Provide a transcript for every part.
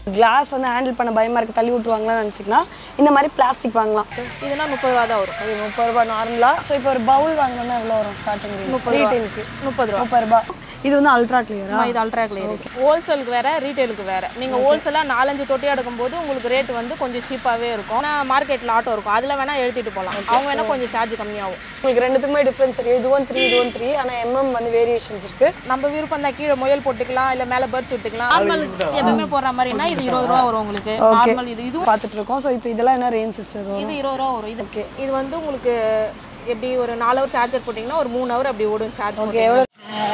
Class வந்து handle பண்ண பயமாக இருக்குது தள்ளி விட்டுருவாங்களான்னு நினச்சிங்கன்னா இந்த மாதிரி பிளாஸ்டிக் வாங்கலாம் இதுனா முப்பது ரூபா தான் வரும் அது முப்பது ரூபாய் நார்மலாக ஸோ இப்போ ஒரு பவுல் வாங்கினோம்னா எவ்வளோ வரும் ஸ்டார்டிங் ரீட்டைலுக்கு முப்பது ரூபா முப்பது ரூபாய் இது வந்து அல்ட்ரா கிளியரா ஆமா, இது அல்ட்ரா கிளியர் ஹோல்சேலுக்கு வேற ரீட்டைலுக்கு வேற நீங்க ஹோல்சேலா நாலஞ்சு தொட்டி எடுக்கும்போது உங்களுக்கு ரேட் வந்து கொஞ்சம் சீப்பாவே இருக்கும் ஆனால் மார்க்கெட்ல ஆட்டோ இருக்கும் அதுல வேணா எழுதிட்டு போகலாம் அவங்க வேணா கொஞ்சம் சார்ஜ் கம்மியாகும் உங்களுக்கு ரெண்டுத்துக்குமே டிஃப்ரென்ஸ் இருக்குது இதுவும் த்ரீ இதுவும் த்ரீ ஆனால் எம்எம் வந்து வேரியேஷன்ஸ் இருக்குது நம்ம விருப்பம் தான் கீழே முயல் போட்டுக்கலாம் இல்ல மேல பேர்ட்ஸ் விட்டுக்கலாம் நார்மல் எப்பவுமே போடுற மாதிரினா இது இருபது ரூபா வரும் உங்களுக்கு நார்மல் இது இதுவும் பார்த்துட்டு இருக்கோம் ஸோ இப்போ இதெல்லாம் என்ன ரேஞ்ச் சிஸ்டர் வரும் இது இருபது ரூபா வரும் இது இது வந்து உங்களுக்கு எப்படி ஒரு நாலு ஹவர் சார்ஜர் போட்டிங்கன்னா ஒரு மூணு ஹவர் அப்படி ஓடும் சார்ஜ் ஓகே எவ்வளோ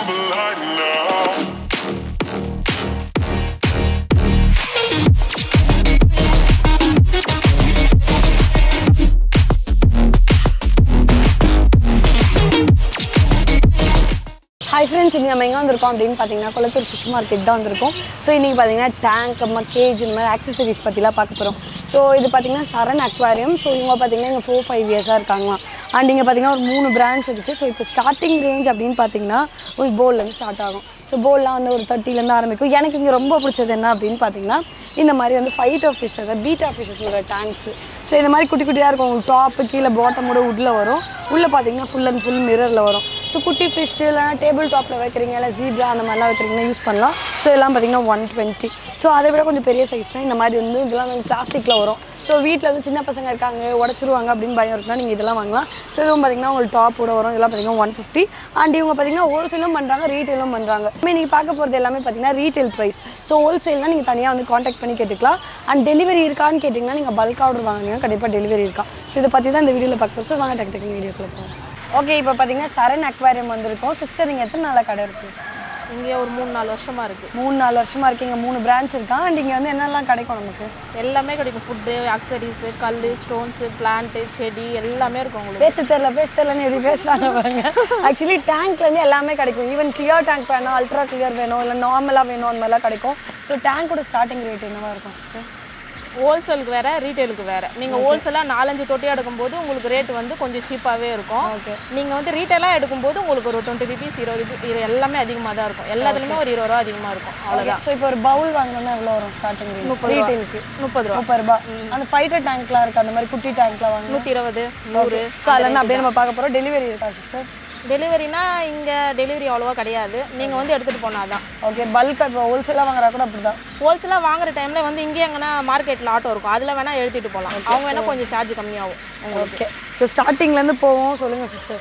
ஹாய் ஃப்ரெண்ட்ஸ் இங்கே நம்ம எங்கே வந்திருக்கோம் அப்படின்னு பார்த்தீங்கன்னா குளத்தூர் ஃபிஷ் மார்க்கெட் தான் வந்திருக்கோம் ஸோ இன்றைக்கி பார்த்தீங்கன்னா டேங்க் அம்மா கேஜ் இந்த மாதிரி ஆக்சசரிஸ் பற்றிலாம் பார்க்க போகிறோம் ஸோ இது பார்த்தீங்கன்னா சரண் அக்வாரியம் ஸோ இவங்க பார்த்தீங்கன்னா இங்கே ஃபோர் ஃபைவ் இயர்ஸாக இருக்காங்களாம் அண்ட் இங்கே பார்த்தீங்கன்னா ஒரு மூணு பிரான்ச் இருக்குது ஸோ இப்போ ஸ்டார்டிங் ரேஞ்ச் அப்படின்னு பார்த்தீங்கன்னா ஒரு போல்லேருந்து ஸ்டார்ட் ஆகும் ஸோ போல்லாம் வந்து ஒரு தேர்ட்டிலேருந்து ஆரம்பிக்கும் எனக்கு இங்கே ரொம்ப பிடிச்சது என்ன அப்படின்னு பார்த்தீங்கன்னா இந்த மாதிரி வந்து ஃபைட் ஆஃப் ஃபிஷ் அதாவது பீட்டா ஃபிஷஸோட டேங்க்ஸ் ஸோ இந்த மாதிரி குட்டி குட்டியாக இருக்கும் உங்களுக்கு டாப்பு கீழே பாட்டமோட உள்ள வரும் உள்ளே பார்த்தீங்கன்னா ஃபுல் அண்ட் ஃபுல் மிரரில் வரும் ஸோ குட்டி ஃபிஷ் இல்லைனா டேபிள் டாப்பில் வைக்கிறீங்க இல்லை ஜீப்ரா அந்த மாதிரிலாம் வைக்கிறீங்கன்னா யூஸ் பண்ணலாம் ஸோ இதெல்லாம் பார்த்தீங்கன்னா ஒன் டுவெண்ட்டி ஸோ அதை விட கொஞ்சம் பெரிய சைஸ் தான் இந்த மாதிரி வந்து இதெல்லாம் வந்து பிளாஸ்டிக்கில் வரும் ஸோ வீட்டில் வந்து சின்ன பசங்க இருக்காங்க உடச்சிருவாங்க அப்படின்னு பயம் இருக்குன்னா நீங்கள் இதெல்லாம் வாங்கலாம் ஸோ இதுவும் பார்த்தீங்கன்னா உங்களுக்கு டாப்போட வரும் இதெல்லாம் பார்த்தீங்கன்னா ஒன் ஃபிஃப்டி அண்ட் இவங்க பார்த்தீங்கன்னா ஹோல்சேலும் பண்ணுறாங்க ரீட்டெயிலும் பண்ணுறாங்க நீங்கள் பார்க்க போகிறது எல்லாமே பார்த்தீங்கன்னா ரீட்டெயில் ப்ரைஸ் ஸோ ஹோல்சேல்னால் நீங்கள் தனியாக வந்து காண்டாக்ட் பண்ணி கேட்டுக்கலாம் அண்ட் டெலிவரி இருக்கான்னு கேட்டிங்கன்னா நீங்கள் பல்க் ஆர்டர் வாங்குனீங்கன்னா கண்டிப்பாக டெலிவரி இருக்கா ஸோ இதை பற்றி தான் இந்த வீடியோவில் பார்க்க போகிறோம் ஸோ வாங்க டக்கு டக்கு வீடியோக்குள்ள போவோம் ஓகே இப்போ பார்த்தீங்கன்னா சரண் அக்வாரியம் வந்திருக்கோம் சிஸ்டர் நீங்கள் எத்தனை நாளாக கடை இருக்குது இங்கே ஒரு மூணு நாலு வருஷமா இருக்கு மூணு நாலு வருஷமாக இருக்கீங்க மூணு பிரான்ச் இருக்கா அண்ட் இங்கே வந்து என்னெல்லாம் கிடைக்கும் நமக்கு எல்லாமே கிடைக்கும் ஃபுட்டு அக்சரிஸு கல் ஸ்டோன்ஸு பிளான்ட்டு செடி எல்லாமே இருக்கும் உங்களுக்கு பேச தெரியல பேச தெரியலன்னு எப்படி பேசுகிறாங்க பாருங்க ஆக்சுவலி டேங்க்லேருந்து எல்லாமே கிடைக்கும் ஈவன் கிளியர் டேங்க் வேணும் அல்ட்ரா கிளியர் வேணும் இல்லை நார்மலாக வேணும் அந்த மாதிரிலாம் கிடைக்கும் ஸோ டேங்கோட ஸ்டார்டிங் ரேட் என்னவா இருக்கும் சிஸ்டர் ஹோல்சேலுக்கு வேற ரீட்டைலுக்கு வேற நீங்க ஹோல்சேலா நாலஞ்சு தொட்டி எடுக்கும்போது உங்களுக்கு ரேட் வந்து கொஞ்சம் சீப்பாவே இருக்கும் ஓகே நீங்க வந்து ரீட்டைலா எடுக்கும்போது உங்களுக்கு ஒரு டுவெண்ட்டி ருபீஸ் இருபது rupees, இது எல்லாமே அதிகமாக தான் இருக்கும் எல்லாத்துலயுமே ஒரு இருபது ரூபா அதிகமா இருக்கும் அவ்வளவுதான் ஸோ இப்போ ஒரு பவுல் வாங்கினோம்னா எவ்வளோ வரும் ஸ்டார்டிங் ரேட் முப்பது ரூபா. ரீட்டெயிலுக்கு முப்பது ரூபா முப்பது ரூபாய் அந்த ஃபைட்டர் டேங்க்லாம் இருக்குது அந்த மாதிரி குட்டி டேங்க்லாம் வாங்க நூற்றி இருபது நூறு ஸோ அதில் அப்படியே நம்ம பார்க்க போகிறோம் டெலிவரி இருக்கா சிஸ்டர் டெலிவரினா இங்க டெலிவரி அவ்வளோவா கிடையாது நீங்க வந்து எடுத்துட்டு போனாதான் ஓகே பல்க் இப்போ ஹோல்சேலாக வாங்குறா கூட அப்படி தான் ஹோல்சேலாக வாங்குற டைம்ல வந்து இங்கே எங்கன்னா மார்க்கெட்டில் ஆட்டோ இருக்கும் அதில் வேணா எழுதிட்டு போகலாம் அவங்க வேணா கொஞ்சம் சார்ஜ் கம்மியாகும் உங்களுக்கு ஓகே ஸோ ஸ்டார்டிங்லேருந்து போவோம் சொல்லுங்கள் சிஸ்டர்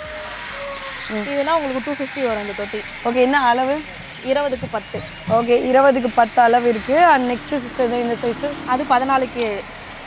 இதுனா உங்களுக்கு டூ ஃபிஃப்டி வரும் இந்த தொட்டி ஓகே என்ன அளவு இருபதுக்கு பத்து ஓகே இருபதுக்கு பத்து அளவு இருக்குது அண்ட் நெக்ஸ்ட்டு சிஸ்டர் இந்த சைஸு அது பதினாலுக்கு ஏழு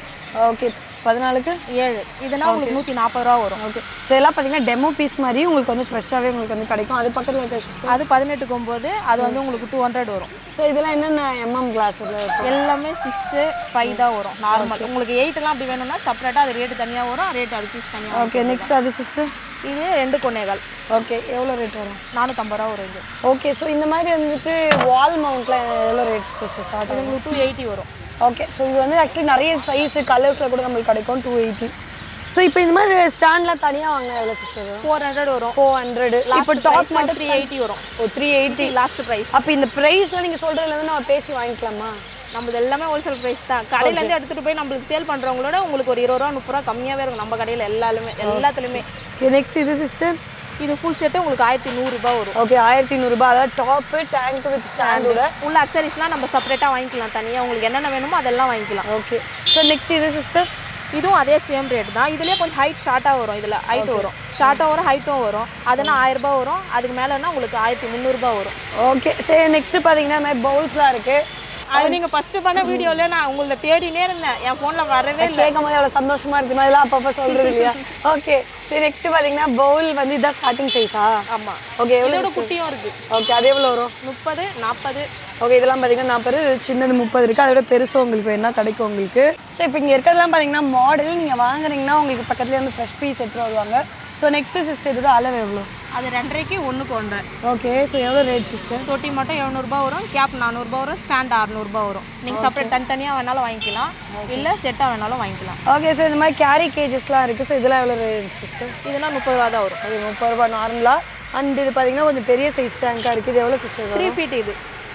ஓகே பதினாலுக்கு ஏழு இதுனா உங்களுக்கு நூற்றி நாற்பது ரூபா வரும் ஓகே ஸோ எல்லாம் பார்த்தீங்கன்னா டெமோ பீஸ் மாதிரி உங்களுக்கு வந்து ஃப்ரெஷ்ஷாகவே உங்களுக்கு வந்து கிடைக்கும் அது பக்கத்தில் இருக்க சிஸ்டர் அது பதினெட்டுக்கு ஒம்பது அது வந்து உங்களுக்கு டூ ஹண்ட்ரட் வரும் ஸோ இதெல்லாம் என்னென்ன எம்எம் கிளாஸ் எல்லாமே சிக்ஸு ஃபைவ் தான் வரும் நார்மல் உங்களுக்கு எயிட்லாம் அப்படி வேணும்னா செப்பரேட்டாக அது ரேட்டு தனியாக வரும் ரேட் அது பீஸ் தனியாக ஓகே நெக்ஸ்ட் அது சிஸ்டர் இது ரெண்டு கொன்னைகள் ஓகே எவ்வளோ ரேட் வரும் நானூற்றம்பது ரூபா வரும் இது ஓகே ஸோ இந்த மாதிரி வந்துட்டு வால் மவுண்ட்லாம் எவ்வளோ ரேட் சிஸ்டர் ஸ்டார்ட் இது ஆகும் உங்களுக்கு டூ எயிட்டி வரும் ஓகே ஸோ இது வந்து ஆக்சுவலி நிறைய சைஸு கலர்ஸில் கூட நம்மளுக்கு கிடைக்கும் டூ எயிட்டி ஸோ இப்போ இந்த மாதிரி ஸ்டாண்ட்லாம் தனியாக வாங்கினா எவ்வளோ சிஸ்டர் வரும் ஃபோர் ஹண்ட்ரட் வரும் ஃபோர் ஹண்ட்ரடு இப்போ டாப் மட்டும் த்ரீ எயிட்டி வரும் ஓ த்ரீ எயிட்டி லாஸ்ட் ப்ரைஸ் அப்போ இந்த ப்ரைஸ்லாம் நீங்கள் சொல்கிறதுல வந்து நம்ம பேசி வாங்கிக்கலாமா நம்மளது எல்லாமே ஹோல்சேல் ப்ரைஸ் தான் கடையிலேருந்து எடுத்துகிட்டு போய் நம்மளுக்கு சேல் பண்ணுறவங்களோட உங்களுக்கு ஒரு இருபது ரூபா முப்பது ரூபா கம்மியாகவே இருக்கும் நம்ம கடையில் எல்லாலுமே எல்லாத்துலேயுமே நெக்ஸ்ட் இது சிஸ்டர் இது ஃபுல் செட்டு உங்களுக்கு ஆயிரத்தி நூறுரூபா வரும் ஓகே ஆயிரத்தி நூறுரூபா அதாவது டாப்பு டேங்க் வித் ஸ்டாண்டோட உள்ள அக்சரிஸ்லாம் நம்ம செப்பரேட்டாக வாங்கிக்கலாம் தனியாக உங்களுக்கு என்னென்ன வேணுமோ அதெல்லாம் வாங்கிக்கலாம் ஓகே ஸோ நெக்ஸ்ட் இது சிஸ்டர் இதுவும் அதே சேம் ரேட் தான் இதுலேயே கொஞ்சம் ஹைட் ஷார்ட்டாக வரும் இதில் ஹைட் வரும் ஷார்ட்டாக வரும் ஹைட்டும் வரும் அதுனா ஆயிரம் ரூபாய் வரும் அதுக்கு மேலேனா உங்களுக்கு ஆயிரத்தி முந்நூறுபா வரும் ஓகே சரி நெக்ஸ்ட் பார்த்தீங்கன்னா இந்த மாதிரி பவுல்ஸ்லாம் இருக்குது அது நீங்கள் ஃபஸ்ட்டு பண்ண வீடியோவில் நான் உங்களை தேடினே இருந்தேன் என் ஃபோனில் வரவே இல்லை கேட்கும் போது எவ்வளோ சந்தோஷமா இருக்குமா இதெல்லாம் அப்பப்போ சொல்கிறது இல்லையா ஓகே சரி நெக்ஸ்ட் பார்த்தீங்கன்னா பவுல் வந்து இதான் ஸ்டார்டிங் சைஸா ஆமாம் ஓகே எவ்வளோ இதோட குட்டியும் இருக்குது ஓகே அது எவ்வளோ வரும் முப்பது நாற்பது ஓகே இதெல்லாம் பார்த்தீங்கன்னா நாற்பது சின்னது முப்பது இருக்குது அதை விட பெருசும் உங்களுக்கு வேணா கிடைக்கும் உங்களுக்கு ஸோ இப்போ இங்கே இருக்கிறதெல்லாம் பார்த்தீங்கன்னா மாடல் நீங்கள் வாங்குறீங்கன்னா உங்களுக்கு பக்கத்துலேயே வந்து ஃப்ரெஷ் பீஸ் எடுத்துகிட்டு வருவாங்க ஸோ நெக்ஸ்ட் சிஸ்டர் இது அளவு எவ்வளோ அது ரெண்டரைக்கு ஒன்றுக்கு ஒன்றரை ஓகே ஸோ எவ்வளோ ரேட் சிஸ்டர் தொட்டி மட்டும் எழுநூறுபா வரும் கேப் நானூறுபா வரும் ஸ்டாண்ட் அறநூறுபா வரும் நீங்கள் செப்பரேட் தனித்தனியாக வேணாலும் வாங்கிக்கலாம் இல்லை செட்டாக வேணாலும் வாங்கிக்கலாம் ஓகே ஸோ இந்த மாதிரி கேரி கேஜஸ்லாம் இருக்குது ஸோ இதெல்லாம் எவ்வளோ ரேட் சிஸ்டர் இதெல்லாம் முப்பது ரூபா தான் வரும் அது முப்பது ரூபா நார்மலாக அண்ட் இது பார்த்தீங்கன்னா கொஞ்சம் பெரிய சைஸ் டேங்காக இருக்குது இது எவ்வளோ சிஸ்டர் த்ரீ ஃபீட் இது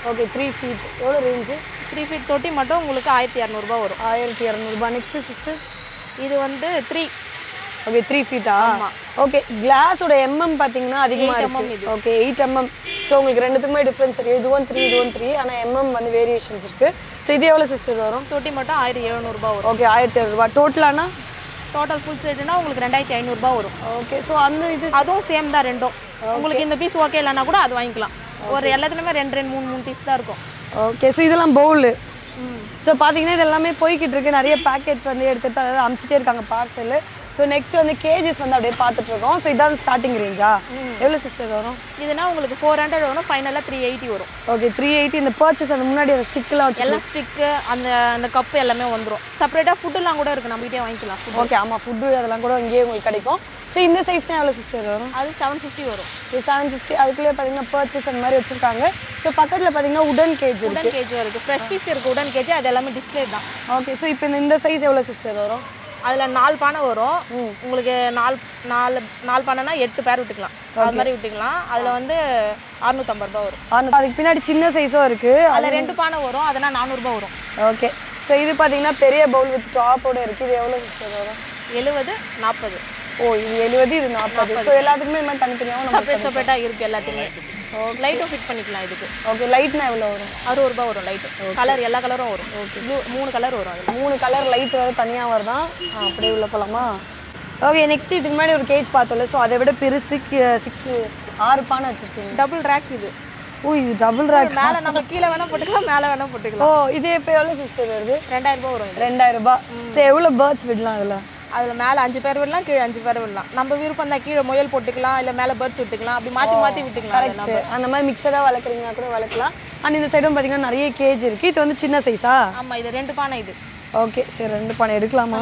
ஓகே த்ரீ ஃபீட் எவ்வளோ ரேஞ்சு த்ரீ ஃபீட் தொட்டி மட்டும் உங்களுக்கு ஆயிரத்தி இரநூறுபா வரும் ஆயிரத்தி இரநூறுபா நெக்ஸ்ட்டு சிஸ்டர் இது வந்து த்ரீ ஓகே த்ரீ ஃபீட்டா ஓகே கிளாஸோட எம்எம் பார்த்தீங்கன்னா அதிகமாக mm இருக்கு ஓகே எயிட் எம்எம் ஸோ உங்களுக்கு ரெண்டுத்துக்குமே டிஃப்ரென்ஸ் தெரியும் இதுவும் த்ரீ இதுவும் த்ரீ ஆனால் எம்எம் வந்து வேரியேஷன்ஸ் இருக்கு ஸோ இது எவ்வளோ சிஸ்டர் வரும் தொட்டி மட்டும் ஆயிரத்தி எழுநூறுபா வரும் ஓகே ஆயிரத்தி இரநூறுபா டோட்டலானா டோட்டல் ஃபுல் செட்டுனா உங்களுக்கு ரெண்டாயிரத்தி ஐநூறுரூபா வரும் ஓகே ஸோ அந்த இது அதுவும் சேம் தான் ரெண்டும் உங்களுக்கு இந்த பீஸ் ஓகே இல்லைன்னா கூட அது வாங்கிக்கலாம் ஒரு எல்லாத்துலேயுமே ரெண்டு ரெண்டு மூணு மூணு பீஸ் தான் இருக்கும் ஓகே ஸோ இதெல்லாம் பவுலு ம் ஸோ பார்த்தீங்கன்னா இது எல்லாமே போய்கிட்டு இருக்கு நிறைய பேக்கெட் வந்து எடுத்துட்டு அதாவது அமுச்சிட்டே இருக்காங்க பார்சல் ஸோ நெக்ஸ்ட் வந்து கேஜஸ் வந்து அப்படியே பார்த்துட்டு இருக்கோம் ஸோ இதான் ஸ்டார்டிங் ரேஞ்சா எவ்வளோ சிஸ்டர் வரும் இதுனா உங்களுக்கு ஃபோர் ஹண்ட்ரட் வரும் ஃபைனலாக த்ரீ எயிட்டி வரும் ஓகே த்ரீ எயிட்டி இந்த பர்ச்சேஸ் அந்த முன்னாடி அந்த ஸ்டிக்லாம் வச்சு எல்லாம் ஸ்டிக்கு அந்த அந்த கப்பு எல்லாமே வந்துடும் செப்பரேட்டாக ஃபுட்டுலாம் கூட இருக்குது நம்மகிட்டே வாங்கிக்கலாம் food. ஓகே ஆமாம் ஃபுட்டு அதெல்லாம் கூட இங்கேயே உங்களுக்கு கிடைக்கும் ஸோ இந்த சைஸ்னா எவ்வளோ சிஸ்டர் வரும் அது செவன் ஃபிஃப்டி வரும் செவன் ஃபிஃப்டி அதுக்குள்ளே பார்த்தீங்கன்னா பர்ச்சேஸ் அந்த மாதிரி வச்சுருக்காங்க ஸோ பக்கத்தில் பார்த்தீங்கன்னா உடன் கேஜ் இருக்கு உடன் கேஜ் இருக்குது ஃப்ரெஷ் பீஸ் இருக்குது உடன் கேஜ் அது எல்லாமே டிஸ்பிளே தான் ஓகே ஸோ இப்போ இந்த இந்த சைஸ் எவ்வளோ சிஸ்டர் வரும் அதில் நாலு பானை வரும் உங்களுக்கு நாலு நாலு நாலு பானைனா எட்டு பேர் விட்டுக்கலாம் அது மாதிரி விட்டுக்கலாம் அதில் வந்து அறுநூத்தம்பது ரூபா வரும் அந்த- அதுக்கு பின்னாடி சின்ன சைஸும் இருக்குது அதில் ரெண்டு பானை வரும் அதனால் நானூறுபா வரும் ஓகே ஸோ இது பார்த்தீங்கன்னா பெரிய பவுல் வித் டாப்போட இருக்குது இது எவ்வளோ சிஸ்டர் வரும் எழுபது நாற்பது ஓ இது எழுபது இது நாற்பது ஸோ எல்லாத்துக்குமே இது மாதிரி தனித்தனியாகவும் நம்ம செப்பரேட் செப்பரேட்டாக இருக்குது எல்லாத்தையுமே லைட்டும் ஃபிட் பண்ணிக்கலாம் இதுக்கு ஓகே லைட்னா எவ்வளோ வரும் அறுபது ரூபா வரும் லைட்டு கலர் எல்லா கலரும் வரும் ப்ளூ மூணு கலர் வரும் அதில் மூணு கலர் லைட் வேறு தனியாக வருதான் ஆ, அப்படியே உள்ள போகலாமா ஓகே நெக்ஸ்ட் இதுக்கு முன்னாடி ஒரு கேஜ் பார்த்தோம்ல ஸோ அதை விட பெருசு சிக்ஸ் ஆறு பானை வச்சுருக்கீங்க டபுள் ரேக் இது ஓ இது டபுள் ரேக் மேலே நம்ம கீழே வேணால் போட்டுக்கலாம் மேலே வேணால் ஓ போட்டுக்கலாம் இது இப்போ எவ்வளோ சிஸ்டர் வருது ரெண்டாயிரம் ரூபாய் வரும் இது ரெண்டாயிரம் ரூபாய் ஸோ எவ்வளோ பேர்ட்ஸ் விடலாம் அதில் அதில் மேலே அஞ்சு பேர் விடலாம் கீழே அஞ்சு பேர் விடலாம் நம்ம விருப்பம் தான் கீழே முயல் போட்டுக்கலாம் இல்லை மேலே பேர்ட்ஸ் விட்டுக்கலாம் அப்படி மாற்றி மாற்றி விட்டுக்கலாம் அதை நம்ம. அந்த மாதிரி மிக்சடாக வளர்க்குறீங்கன்னா கூட வளர்க்கலாம் அண்ட் இந்த சைடும் பார்த்தீங்கன்னா நிறைய கேஜ் இருக்குது இது வந்து சின்ன சைஸா ஆமாம் இது ரெண்டு பானை இது ஓகே சரி ரெண்டு பானை எடுக்கலாமா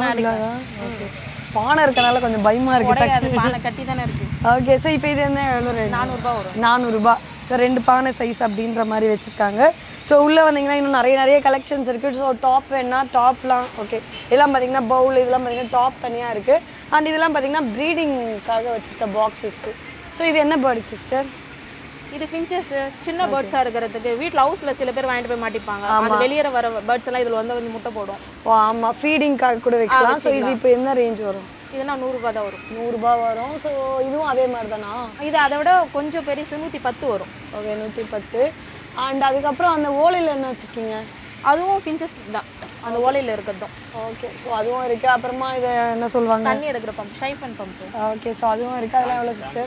ஓகே பானை இருக்கனால கொஞ்சம் பயமாக இருக்கு உடையாது பானை கட்டி தானே இருக்குது ஓகே ஸோ இப்போ இது என்ன எவ்வளோ ரேட் நானூறுபா வரும் நானூறுரூபா ஸோ ரெண்டு பானை சைஸ் அப்படின்ற மாதிரி வச்சுருக்காங்க ஸோ உள்ளே வந்தீங்கன்னா இன்னும் நிறைய நிறைய கலெக்ஷன்ஸ் இருக்குது ஸோ டாப் வேணா டாப்லாம் ஓகே இதெல்லாம் பார்த்தீங்கன்னா பவுல் இதெல்லாம் பார்த்தீங்கன்னா டாப் தனியாக இருக்குது அண்ட் இதெல்லாம் பார்த்தீங்கன்னா ப்ரீடிங்காக வச்சுருக்க பாக்ஸஸ் ஸோ இது என்ன பேர்டு சிஸ்டர் இது ஃபின்ச்சஸ் சின்ன பேர்ட்ஸாக இருக்கிறதுக்கு வீட்டில் ஹவுஸில் சில பேர் வாங்கிட்டு போய் மாட்டிப்பாங்க அது வெளியேற வர பேர்ட்ஸ் எல்லாம் இதில் வந்து வந்து முட்டை போடும் ஓ ஆமாம் ஃபீடிங்காக கூட வைக்கலாம் ஸோ இது இப்போ என்ன ரேஞ்ச் வரும் இதுனா நூறுரூபா தான் வரும் நூறுரூபா வரும் ஸோ இதுவும் அதே மாதிரி தானா இது அதை விட கொஞ்சம் பெருசு நூற்றி பத்து வரும் ஓகே நூற்றி பத்து அண்ட் அதுக்கப்புறம் அந்த ஓலையில் என்ன வச்சுருக்கீங்க அதுவும் ஃபின்ச்சஸ் தான் அந்த ஓலையில் இருக்கிறதும் ஓகே ஸோ அதுவும் இருக்குது அப்புறமா இதை என்ன சொல்லுவாங்க தண்ணி எடுக்கிற pump siphon pump okay so அதுவும் இருக்குது அதெல்லாம் எவ்வளோ சிஸ்டர்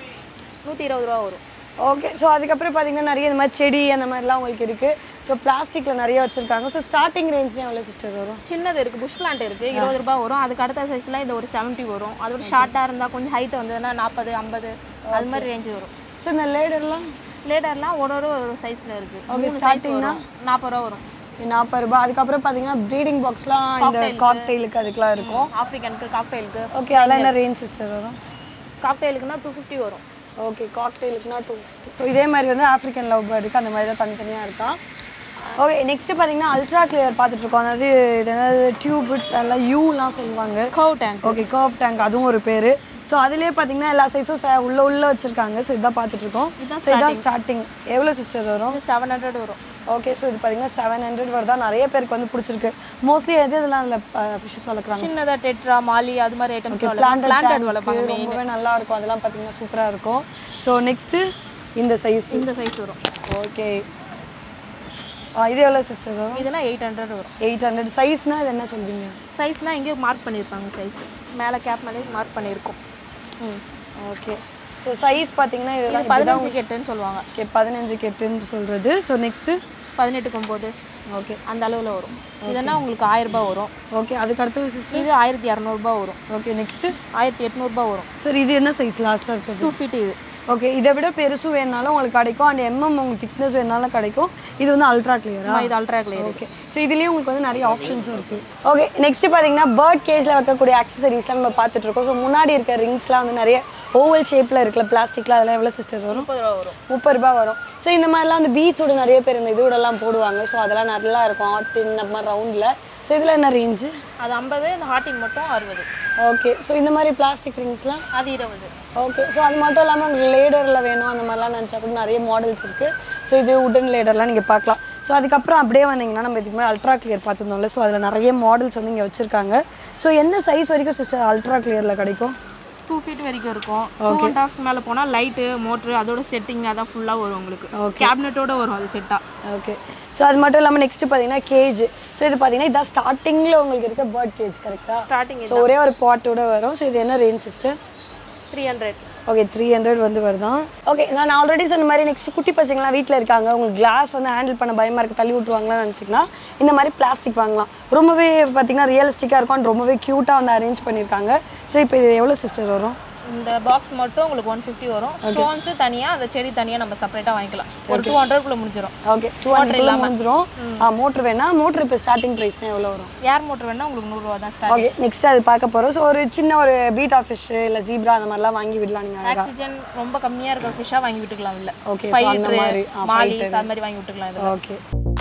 நூற்றி இருபது ரூபா வரும் ஓகே ஸோ அதுக்கப்புறம் பார்த்தீங்கன்னா நிறைய இந்த மாதிரி செடி அந்த மாதிரிலாம் உங்களுக்கு இருக்குது ஸோ பிளாஸ்டிக்கில் நிறைய வச்சுருக்காங்க ஸோ ஸ்டார்டிங் ரேஞ்ச்லேயும் எவ்வளோ சிஸ்டர் வரும் சின்னது இருக்குது புஷ் பிளான்ட் இருக்குது இருபது ரூபா வரும் அதுக்கு அடுத்த சைஸில் இது ஒரு செவன்ட்டி வரும் அது ஒரு ஷார்ட்டாக இருந்தால் கொஞ்சம் ஹைட் வந்ததுன்னா நாற்பது ஐம்பது அது மாதிரி ரேஞ்சு வரும் ஸோ இந்த லேடர்லாம் லேடர்லாம் ஒரு ஒரு ஒரு சைஸில் இருக்குது Okay, மூணு சைஸ் starting வரும் நாற்பது ரூபா வரும் நாற்பது ரூபாய் அதுக்கப்புறம் பார்த்தீங்கன்னா ப்ரீடிங் பாக்ஸ்லாம் இந்த காக்டெயிலுக்கு அதுக்கெலாம் இருக்கும் ஆஃப்ரிக்கனுக்கு காக்டெயிலுக்கு ஓகே அதெல்லாம் என்ன ரேஞ்ச் சிஸ்டர் வரும் காக்டெயிலுக்குன்னா டூ ஃபிஃப்டி வரும் ஓகே காக்டெயிலுக்குனா டூ ஸோ இதே மாதிரி வந்து ஆஃப்ரிக்கன் லவ் பேர்டுக்கு அந்த மாதிரி தான் தனித்தனியாக இருக்கான் ஓகே நெக்ஸ்ட் பார்த்தீங்கன்னா அல்ட்ரா கிளியர் பார்த்துட்டு இருக்கோம் அதாவது இது என்னது டியூப் அதெல்லாம் யூலாம் சொல்லுவாங்க curve tank okay curve tank அதுவும் ஒரு பேர் ஸோ அதுலேயே பார்த்தீங்கன்னா எல்லா சைஸும் உள்ள உள்ள வச்சிருக்காங்க ஸோ இதான் பார்த்துட்டு இருக்கோம் இதுதான் ஸோ இதான் ஸ்டார்டிங் எவ்வளோ சிஸ்டர் வரும் இது செவன் ஹண்ட்ரட் வரும் ஓகே ஸோ இது பார்த்தீங்கன்னா செவன் ஹண்ட்ரட் வருதா நிறைய பேருக்கு வந்து பிடிச்சிருக்கு மோஸ்ட்லி எது இதெல்லாம் அதில் ஃபிஷஸ் வளர்க்குறாங்க சின்னதாக டெட்ரா மாலி அது மாதிரி ஐட்டம்ஸ் பிளான்ட் பிளான்ட் வளர்ப்பாங்க main. ரொம்பவே நல்லா இருக்கும் அதெல்லாம் பார்த்தீங்கன்னா சூப்பராக இருக்கும் ஸோ நெக்ஸ்ட்டு இந்த சைஸ் இந்த சைஸ் வரும் ஓகே இது எவ்வளோ சிஸ்டர் வரும் இதெல்லாம் எயிட் ஹண்ட்ரட் வரும் எயிட் ஹண்ட்ரட் சைஸ்னால் இது என்ன சொல்வீங்க சைஸ்லாம் எங்கேயோ மார்க் பண்ணியிருப்பாங்க சைஸ் மேலே கேப் மேலே மார்க் பண்ணியிருக்கோம் ம் ஓகே ஸோ சைஸ் பார்த்தீங்கன்னா இது இதெல்லாம் பதினஞ்சு கெட்டுன்னு சொல்லுவாங்க ஓகே பதினஞ்சு கெட்டுன்னு சொல்கிறது ஸோ நெக்ஸ்ட்டு பதினெட்டுக்கு ஒம்பது ஓகே அந்த அளவில் வரும் இதெல்லாம் உங்களுக்கு ஆயிரம் ரூபாய் வரும் ஓகே அதுக்கு அடுத்தது சிஸ்டர் இது ஆயிரத்தி இரநூறுபா வரும் ஓகே நெக்ஸ்ட்டு ஆயிரத்தி எட்நூறுபா வரும் சார் இது என்ன சைஸ் லாஸ்ட்டாக இருக்குது டூ ஃபீட் இது ஓகே இதை விட பெருசும் வேணாலும் உங்களுக்கு கிடைக்கும் அண்ட் எம்எம் உங்களுக்கு திக்னஸ் வேணாலும் கிடைக்கும் இது வந்து அல்ட்ரா கிளியரா ஆமா, இது அல்ட்ரா கிளியர் ஓகே ஸோ இதுலேயும் உங்களுக்கு வந்து நிறைய ஆப்ஷன்ஸும் இருக்குது ஓகே நெக்ஸ்ட் பார்த்தீங்கன்னா பேர்ட் கேஸில் வைக்கக்கூடிய ஆக்சசரிஸ்லாம் நம்ம பார்த்துட்டு இருக்கோம் ஸோ முன்னாடி இருக்க ரிங்ஸ்லாம் வந்து நிறைய ஓவல் ஷேப்பில் இருக்குல்ல பிளாஸ்டிக்கில் அதெல்லாம் எவ்வளோ சிஸ்டர் வரும் முப்பது ரூபா வரும் முப்பது ரூபாய் வரும் ஸோ இந்த மாதிரிலாம் வந்து பீச்சோட நிறைய பேர் இந்த இதோடலாம் போடுவாங்க ஸோ அதெல்லாம் நல்லா இருக்கும் ஆட் பின் அந்த மாதிரி ரவுண்டில் ஸோ இதில் என்ன ரேஞ்சு அது ஐம்பது இந்த ஹார்டின் மட்டும் அறுபது ஓகே ஸோ இந்த மாதிரி பிளாஸ்டிக் ரிங்ஸ்லாம் அது இருபது ஓகே ஸோ அது மட்டும் இல்லாமல் உங்களுக்கு லேடரில் வேணும் அந்த மாதிரிலாம் நினச்சா கூட நிறைய மாடல்ஸ் இருக்குது ஸோ இது உடன் லேடர்லாம் நீங்கள் பார்க்கலாம் ஸோ அதுக்கப்புறம் அப்படியே வந்தீங்கன்னா நம்ம இதுக்கு மேலே அல்ட்ரா கிளியர் பார்த்துருந்தோம்ல ஸோ அதில் நிறைய மாடல்ஸ் வந்து இங்கே வச்சுருக்காங்க ஸோ என்ன சைஸ் வரைக்கும் சிஸ்டர் அல்ட்ரா கிளியரில் கிடைக்கும் டூ ஃபீட் வரைக்கும் இருக்கும் டூ அண்ட் ஹாஃப் மேலே போனால் லைட்டு மோட்ரு அதோட செட்டிங் அதான் ஃபுல்லாக வரும் உங்களுக்கு கேபினட்டோட வரும் அது செட்டாக ஓகே ஸோ அது மட்டும் இல்லாமல் நெக்ஸ்ட் பார்த்தீங்கன்னா கேஜ் ஸோ இது பார்த்தீங்கன்னா இதான் ஸ்டார்டிங்கில் உங்களுக்கு இருக்க பேர்ட் கேஜ் கரெக்டாக ஸ்டார்டிங் ஸோ ஒரே ஒரு பாட்டோட வரும் ஸோ இது என்ன range sister three hundred okay three hundred வந்து வருதான் ஓகே நான் ஆல்ரெடி சொன்ன மாதிரி நெக்ஸ்ட் குட்டி பசங்களாம் வீட்டில் இருக்காங்க உங்களுக்கு கிளாஸ் வந்து ஹேண்டில் பண்ண பயமாக இருக்குது தள்ளி விட்ருவாங்களான்னு நினச்சிங்கன்னா இந்த மாதிரி பிளாஸ்டிக் வாங்கலாம் ரொம்பவே பார்த்தீங்கன்னா ரியலிஸ்டிக்காக இருக்கும் and ரொம்பவே க்யூட்டாக வந்து அரேஞ்ச் பண்ணியிருக்காங்க ஸோ இப்போ இது எவ்வளோ சிஸ்டர் வரும் இந்த பாக்ஸ் மட்டும் உங்களுக்கு ஒன் ஃபிஃப்டி வரும் ஸ்டோன்ஸு தனியாக அந்த செடி தனியாக நம்ம செப்பரேட்டாக வாங்கிக்கலாம் ஒரு டூ ஹண்ட்ரட்குள்ளே முடிஞ்சிடும் ஓகே டூ ஹண்ட்ரட் முடிஞ்சிரும் ஆ மோட்ரு வேணா மோட்ரு இப்போ ஸ்டார்டிங் ப்ரைஸ்னால் எவ்வளோ வரும் ஏர் மோட்டர் வேணால் உங்களுக்கு நூறுரூவா தான் ஸ்டார்ட் ஓகே நெக்ஸ்ட் அது பார்க்க போகிறோம் ஸோ ஒரு சின்ன ஒரு பீட்டா ஃபிஷ் இல்லை ஜீப்ரா அந்த மாதிரிலாம் வாங்கி விடலாம் நீங்கள் அழகாக ஆக்சிஜன் ரொம்ப கம்மியாக இருக்கிற ஃபிஷ்ஷாக வாங்கி விட்டுக்கலாம் இல்லை Okay, so அந்த மாதிரி, ஆ, மாலிஸ் அது மாதிரி வாங்கி விட்டுக்கலாம் இதில் ஓகே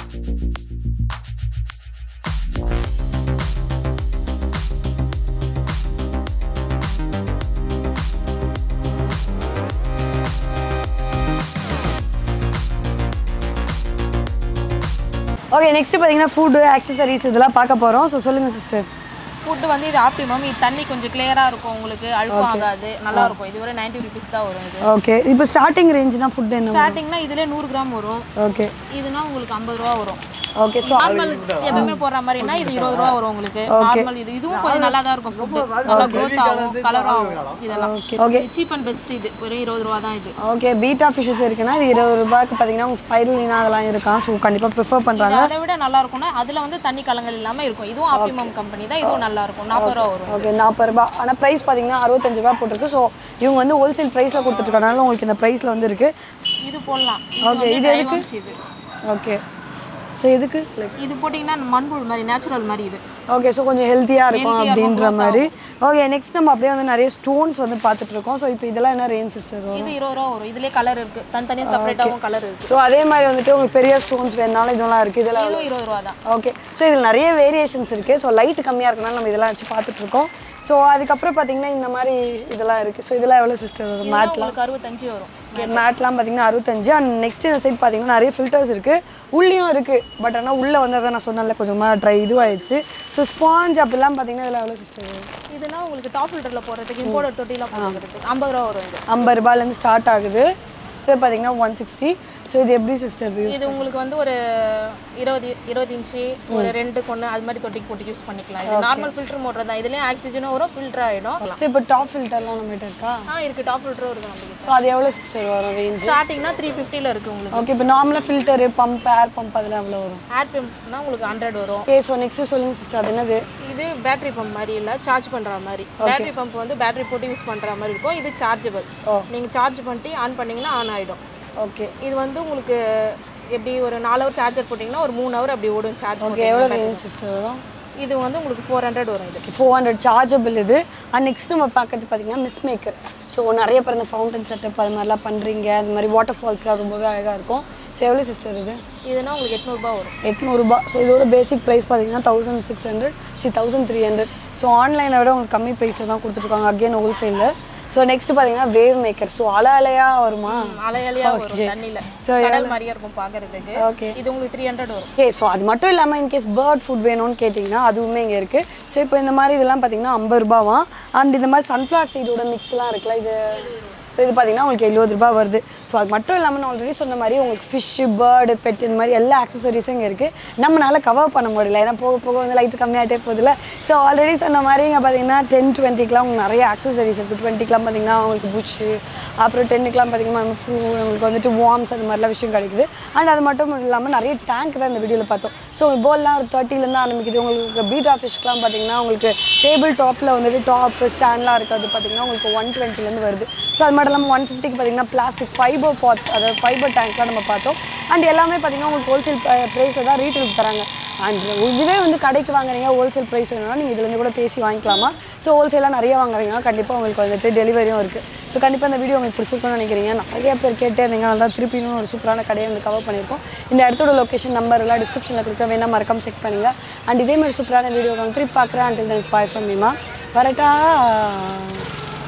ஓகே நெக்ஸ்ட் பார்த்தீங்கன்னா ஃபுட்டு ஆக்சசரிஸ் இதெல்லாம் பார்க்க போகிறோம் ஸோ சொல்லுங்கள் சிஸ்டர் ஃபுட்டு வந்து இது ஆப்டிமம் இது தண்ணி கொஞ்சம் கிளியராக இருக்கும் உங்களுக்கு அழுக்கும் ஆகாது நல்லா இருக்கும் இது ஒரு நைன்டி ருபீஸ் தான் வரும் இது ஓகே இப்போ ஸ்டார்டிங் ரேஞ்சுனா ஃபுட் என்ன ஸ்டார்டிங்னா இதுல நூறு கிராம் வரும் ஓகே இதுனா உங்களுக்கு ஐம்பது ரூபா வரும் ஓகே ஸோ நார்மல் எப்பவுமே போடுற மாதிரினா இது இருபது ரூபா வரும் உங்களுக்கு நார்மல் இது இதுவும் கொஞ்சம் நல்லா தான் இருக்கும் ஃபுட்டு நல்லா க்ரோத் ஆகும் கலர் ஆகும் இதெல்லாம் okay okay cheap and best இது ஒரு இருபது ரூபா தான் இது ஓகே பீட்டா ஃபிஷஸ் இருக்குன்னா இது இருபது ரூபாய்க்கு பார்த்தீங்கன்னா உங்கள் ஸ்பைரலினா அதெல்லாம் இருக்கான் ஸோ கண்டிப்பாக ப்ரிஃபர் பண்ணுறாங்க இது அதை விட நல்லா இருக்கும்னா அதுல வந்து தண்ணி கலங்கள் இல்லாம இருக்கும் இதுவும் ஆப்டிமம் கம்பெனி தான் இதுவும் நல்லா இருக்கும் நாற்பது ரூபா வரும் ஓகே நாற்பது ரூபா ஆனால் ப்ரைஸ் பார்த்தீங்கன்னா அறுபத்தஞ்சு ரூபா போட்டிருக்கு ஸோ இவங்க வந்து ஹோல்சேல் ப்ரைஸில் கொடுத்துட்ருக்கனால உங்களுக்கு இந்த ப்ரைஸில் வந்து இருக்குது இது போடலாம் Okay, இது எதுக்கு இது ஓகே ஸோ எதுக்கு லைக் இது போட்டிங்கன்னா மண்புழு மாதிரி நேச்சுரல் மாதிரி இது ஓகே ஸோ கொஞ்சம் ஹெல்த்தியாக இருக்கும் Healthy-ஆ இருக்கும், அப்படின்ற growth மாதிரி ஓகே நெக்ஸ்ட் நம்ம அப்படியே வந்து நிறைய ஸ்டோன்ஸ் வந்து பார்த்துட்டு இருக்கோம் ஸோ இப்போ இதெல்லாம் என்ன ரேஞ்ச் சிஸ்டர் வரும் இது இருபது ரூபா வரும் இதுலயே கலர் இருக்கு தனித்தனியாக செப்பரேட்டாகவும் கலர் இருக்கு ஸோ அதே மாதிரி வந்துட்டு உங்களுக்கு பெரிய ஸ்டோன்ஸ் வேணுனாலும் இதெல்லாம் இருக்குது இதெல்லாம் இதுவும் இருபது ரூபா தான் ஓகே ஸோ இதில் நிறைய வேரியேஷன்ஸ் இருக்குது ஸோ லைட் கம்மியாக இருக்கனால நம்ம இதெல்லாம் வச்சு பார்த்துட்டு இருக்கோம் ஸோ அதுக்கப்புறம் பார்த்தீங்கன்னா இந்த மாதிரி இதெல்லாம் இருக்குது ஸோ இதெல்லாம் எவ்வளோ சிஸ்டர் வரும் இதெல்லாம் உங்களுக்கு அறுபத்தஞ்சு வரும் மேட்லாம் பார்த்தீங்கன்னா அறுபத்தஞ்சு அண்ட் நெக்ஸ்ட் இந்த சைட் பார்த்தீங்கன்னா நிறைய ஃபில்டர்ஸ் இருக்குது உள்ளேயும் இருக்குது பட் ஆனால் உள்ளே வந்து அதை நான் சொன்னேன்ல கொஞ்சமாக ட்ரை இதுவாகிடுச்சு ஸோ ஸ்பாஞ்ச் அப்படிலாம் பார்த்தீங்கன்னா இதெல்லாம் எவ்வளோ சிஸ்டர் வரும் இதுனா உங்களுக்கு டாப் ஃபில்டர்ல போடுறதுக்கு இம்போர்ட் தொட்டிலாம் போடுறதுக்கு ஐம்பது ரூபா வரும் இது ஐம்பது ரூபாயிலேருந்து ஸ்டார்ட் ஆகுது இது பார்த்தீங்கன்னா ஒன் சிக்ஸ்டி ஸோ இது எப்படி சிஸ்டர் வியூ இது உங்களுக்கு வந்து ஒரு இருபது இருபது இன்ச்சு ஒரு ரெண்டு கொண்டு அது மாதிரி தொட்டிக்கு போட்டு யூஸ் பண்ணிக்கலாம் இது நார்மல் ஃபில்டர் மோட்டர் தான் இதுலயும் ஆக்சிஜனும் வரும் ஃபில்டர் ஆயிடும் ஸோ இப்போ டாப் ஃபில்டர்லாம் நம்மகிட்ட இருக்கா ஆ இருக்கு டாப் ஃபில்டரும் இருக்கு நம்மளுக்கு ஸோ அது எவ்வளோ சிஸ்டர் வரும் ரேஞ்ச் ஸ்டார்டிங்னா த்ரீ ஃபிஃப்டியில் இருக்கு உங்களுக்கு ஓகே இப்போ நார்மலாக ஃபில்டரு பம்ப் ஏர் பம்ப் அதெல்லாம் எவ்வளோ வரும் ஏர் பம்ப்னா உங்களுக்கு ஹண்ட்ரட் வரும் ஓகே ஸோ நெக்ஸ்ட் சொல்லுங்கள் சிஸ்டர் அது என்னது இது பேட்டரி பம்ப் மாதிரி இல்ல சார்ஜ் பண்ற மாதிரி பேட்டரி பம்ப் வந்து பேட்டரி போட்டு யூஸ் பண்ற மாதிரி இருக்கும் இது சார்ஜபிள் நீங்க சார்ஜ் பண்ணிட்டு ஆன் பண்ணீங்கன்னா ஆன் ஆயிடும் ஓகே இது வந்து உங்களுக்கு எப்படி ஒரு நாலு ஹவர் சார்ஜர் போட்டிங்கன்னா ஒரு மூணு ஹவர் அப்படி ஓடும் சார்ஜ் ஓகே எவ்வளோ ரேஞ்ச் சிஸ்டர் வரும் இது வந்து உங்களுக்கு ஃபோர் ஹண்ட்ரட் வரும் இது ஃபோர் ஹண்ட்ரட் சார்ஜபிள் இது அண்ட் நெக்ஸ்ட் நம்ம பார்க்கறது பார்த்தீங்கன்னா மிஸ் மேக்கர் ஸோ நிறைய பேர் இந்த ஃபவுண்டன் செட்டப் அது மாதிரிலாம் பண்ணுறீங்க அது மாதிரி வாட்டர் ஃபால்ஸ்லாம் ரொம்பவே அழகாக இருக்கும் ஸோ எவ்வளோ சிஸ்டர் இது இதுனா உங்களுக்கு எட்நூறுபா வரும் எட்நூறுபா ஸோ இதோட பேசிக் ப்ரைஸ் பார்த்தீங்கன்னா தௌசண்ட் சிக்ஸ் ஹண்ட்ரட் சி தௌசண்ட் த்ரீ ஹண்ட்ரட் ஸோ ஆன்லைனை விட உங்களுக்கு கம்மி ப்ரைஸில் தான் கொடுத்துருக்காங்க அகேன் ஹோல்சேலில் ஸோ நெக்ஸ்ட் பார்த்தீங்கன்னா வேவ் மேக்கர் ஸோ அலை அலையாக வருமா அலையலையா வரும் தண்ணியில So, கடல் மாதிரியா இருக்கும் பாக்குறதுக்கு ஓகே இது உங்களுக்கு த்ரீ ஹண்ட்ரட் வரும் ஓகே ஸோ அது மட்டும் இல்லாமல் இன்கேஸ் பேர்ட் ஃபுட் வேணும்னு கேட்டிங்கன்னா அதுவுமே இங்கே இருக்குது ஸோ இப்போ இந்த மாதிரி இதெல்லாம் பார்த்தீங்கன்னா ஐம்பது ரூபாவா அண்ட் இந்த மாதிரி சன்ஃப்ளவர் சீடோட மிக்ஸ்லாம் இருக்குல்ல இது ஸோ இது பார்த்தீங்கன்னா உங்களுக்கு எழுபது ரூபாய் வருது ஸோ அது மட்டும் இல்லாமல் நான் ஆல்ரெடி சொன்ன மாதிரி உங்களுக்கு ஃபிஷ்ஷு பேர்டு பெட் இந்த மாதிரி எல்லா ஆக்சசரிஸும் இங்கே இருக்குது நம்மளால கவர் பண்ண முடியல ஏன்னா போக போக வந்து லைட்டு கம்மியாகிட்டே போகுதுல ஸோ ஆல்ரெடி சொன்ன மாதிரி இங்கே பார்த்தீங்கன்னா டென் டுவெண்ட்டிக்கெலாம் உங்களுக்கு நிறைய ஆக்சசரிஸ் இருக்குது டுவெண்ட்டிக்கெலாம் பார்த்தீங்கன்னா உங்களுக்கு புஷ்ஷு அப்புறம் டென்னுக்குலாம் பார்த்தீங்கன்னா ஃப்ரூ உங்களுக்கு வந்துட்டு வார்ம்ஸ் அந்த மாதிரிலாம் விஷயம் கிடைக்குது அண்ட் அது மட்டும் இல்லாமல் நிறைய டேங்க் தான் இந்த வீடியோவில் பார்த்தோம் ஸோ போல்லாம் ஒரு தேர்ட்டிலேருந்து ஆரம்பிக்குது உங்களுக்கு பீட்டா ஃபிஷ்க்கெலாம் பார்த்தீங்கன்னா உங்களுக்கு டேபிள் டாப்பில் வந்துட்டு டாப் ஸ்டாண்ட்லாம் இருக்கிறது பார்த்தீங்கன்னா உங்களுக்கு ஒன் டுவெண்ட்டிலேருந்து வருது ஸோ அது மட்டும் இல்லாமல் ஒன் ஃபிஃப்டிக்கு பார்த்தீங்கன்னா பிளாஸ்டிக் ஃபைபர் பாட்ஸ் அதாவது ஃபைபர் டேங்க்லாம் நம்ம பார்த்தோம் அண்ட் எல்லாமே பார்த்தீங்கன்னா உங்களுக்கு ஹோல்சேல் ப்ரைஸில் தான் ரீட்டெயிலுக்கு தராங்க அண்ட் இதுவே வந்து கடைக்கு வாங்குறீங்க ஹோல்சேல் ப்ரைஸ் வேணும்னா நீங்கள் இதுலேருந்து கூட பேசி வாங்கிக்கலாமா ஸோ ஹோல்சேலாக நிறைய வாங்குறீங்கன்னா கண்டிப்பாக உங்களுக்கு வந்துட்டு டெலிவரியும் இருக்குது ஸோ கண்டிப்பாக இந்த வீடியோ உங்களுக்கு பிடிச்சிருக்கும்னு நினைக்கிறீங்க நிறைய பேர் கேட்டே இருந்தீங்க நல்லா திருப்பி இன்னும் ஒரு சூப்பரான கடையை வந்து கவர் பண்ணியிருக்கோம் இந்த இடத்தோட லொக்கேஷன் நம்பர் எல்லாம் டிஸ்கிரிப்ஷனில் கொடுக்க வேணா மறக்காம செக் பண்ணுங்க அண்ட் இதே மாதிரி சூப்பரான வீடியோ திருப்பி பார்க்குறேன் அண்டில் தென்ஸ் பாய் ஃப்ரம் மீமா வரட்டா